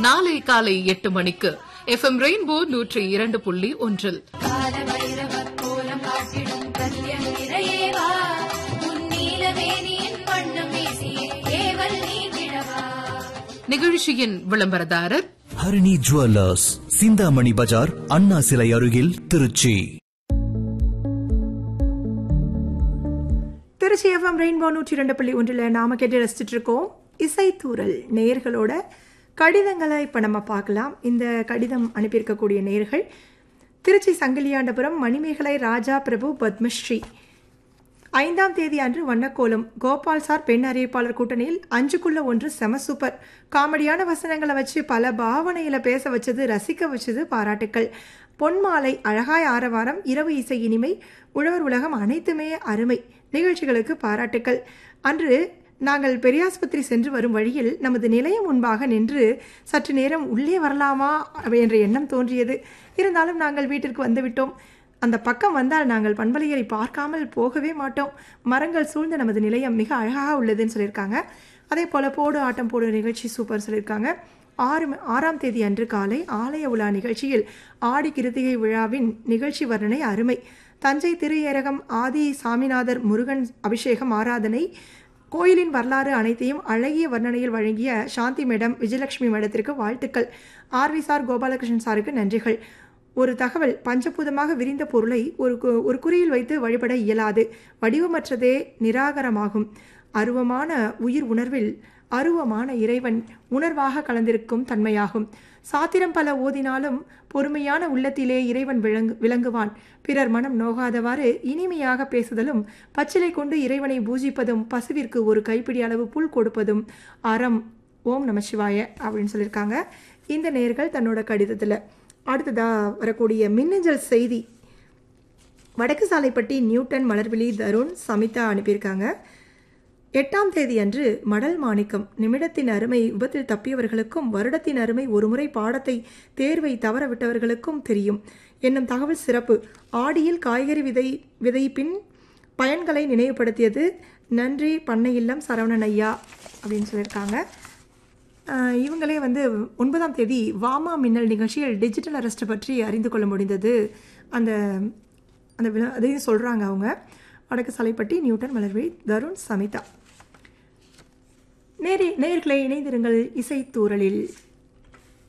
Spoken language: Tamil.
நாளை காலை எட்டு மணிக்கு எஃப்எம் ரெயின்போ நூற்றி இரண்டு புள்ளி ஒன்றில் கால பைரவர் கோலம் காட்டிடும் கல்யம் நிறையேவா உன்னீலவேணியின் வண்ணம் வீசியே ஏவல் நீங்கிடவா நிகழ்ச்சியின் விளம்பரதாரர் ஹரிணி ஜுவல்லர்ஸ் சிந்தாமணி பஜார் அண்ணா சிலை அருகில் திருச்சி திருச்சி எஃப்எம் ரெயின்போ நூற்றி ரெண்டு புள்ளி ஒன்றில் நாம கேட்டு ரசிச்சுட்டு இருக்கோம் இசைத்தூரல் நேயர்களோட கடிதங்களை இப்போ நம்ம பார்க்கலாம் இந்த கடிதம் அனுப்பியிருக்கக்கூடிய நேயர்கள் திருச்சி சங்கிலியாண்டபுரம் மணிமேகலை ராஜா பிரபு பத்மஸ்ரீ ஐந்தாம் தேதி அன்று வண்ணக்கோலம் கோபால் சார் பெண் அறிவிப்பாளர் கூட்டணியில் அஞ்சுக்குள்ள ஒன்று செம சூப்பர் காமெடியான வசனங்களை வச்சு பல பாவனையில பேச வச்சது ரசிக்க வச்சது பாராட்டுக்கள் பொன்மாலை அழகாய் ஆரவாரம் இரவு இசை இனிமை உழவர் உலகம் அனைத்துமே அருமை நிகழ்ச்சிகளுக்கு பாராட்டுக்கள் அன்று நாங்கள் பெரியாஸ்பத்திரி சென்று வரும் வழியில் நமது நிலையம் முன்பாக நின்று சற்று நேரம் உள்ளே வரலாமா என்ற எண்ணம் தோன்றியது இருந்தாலும் நாங்கள் வீட்டிற்கு வந்துவிட்டோம் அந்த பக்கம் வந்தால் நாங்கள் பண்பலையை பார்க்காமல் போகவே மாட்டோம் மரங்கள் சூழ்ந்த நமது நிலையம் மிக அழகாக உள்ளதுன்னு சொல்லியிருக்காங்க அதே போல் போடு ஆட்டம் போடு நிகழ்ச்சி சூப்பர் சொல்லியிருக்காங்க ஆறு ம- ஆறாம் தேதி அன்று காலை ஆலய உலா நிகழ்ச்சியில் ஆடி கிருத்திகை விழாவின் நிகழ்ச்சி வர்ணனை அருமை தஞ்சை திருஏரகம் ஆதி சாமிநாதர் முருகன் அபிஷேகம் ஆராதனை கோயிலின் வரலாறு அனைத்தையும் அழகிய வர்ணனையில் வழங்கிய சாந்தி மேடம் விஜயலட்சுமி மேடத்திற்கு வாழ்த்துக்கள் ஆர்வி சார் கோபாலகிருஷ்ணன் சாருக்கு நன்றிகள் ஒரு தகவல் பஞ்சபூதமாக விரிந்த பொருளை ஒரு கு- ஒரு குறியில் வைத்து வழிபட இயலாது வடிவமற்றதே நிராகரமாகும் அருவமான உயிர் உணர்வில் அருவமான இறைவன் உணர்வாக கலந்திருக்கும் தன்மையாகும் சாத்திரம் பல ஓதினாலும் பொறுமையான உள்ளத்திலே இறைவன் விளங்கு விளங்குவான் பிறர் மனம் நோகாதவாறு இனிமையாக பேசுதலும் பச்சிலை கொண்டு இறைவனை பூஜிப்பதும் பசுவிற்கு ஒரு கைப்பிடி அளவு புல் கொடுப்பதும் அறம் ஓம் நமசிவாய அப்படின்னு சொல்லியிருக்காங்க இந்த நேர்கள் தன்னோட கடிதத்தில் அடுத்ததாக வரக்கூடிய மின்னஞ்சல் செய்தி வடக்கு சாலைப்பட்டி நியூட்டன் மலர்விழி தருண் சமிதா அனுப்பியிருக்காங்க எட்டாம் தேதி அன்று மடல் மாணிக்கம் நிமிடத்தின் அருமை விபத்தில் தப்பியவர்களுக்கும் வருடத்தின் அருமை ஒருமுறை பாடத்தை தேர்வை தவறவிட்டவர்களுக்கும் தெரியும் என்னும் தகவல் சிறப்பு ஆடியில் காய்கறி விதை விதைப்பின் பயன்களை நினைவுபடுத்தியது நன்றி பண்ணை இல்லம் சரவணன் ஐயா அப்படின்னு சொல்லியிருக்காங்க ஆஹ் இவங்களே வந்து ஒன்பதாம் தேதி வாமா மின்னல் நிகழ்ச்சியில் டிஜிட்டல் அரெஸ்ட் பற்றி அறிந்து கொள்ள முடிந்தது அந்த அந்த விழா- அதையும் சொல்கிறாங்க அவங்க வடக்கு சாலைப்பட்டி நியூட்டன் மலர்வி தருண் சமிதா நேரே நேர்களை இணைந்திருங்கள் இசைத்தூரலில்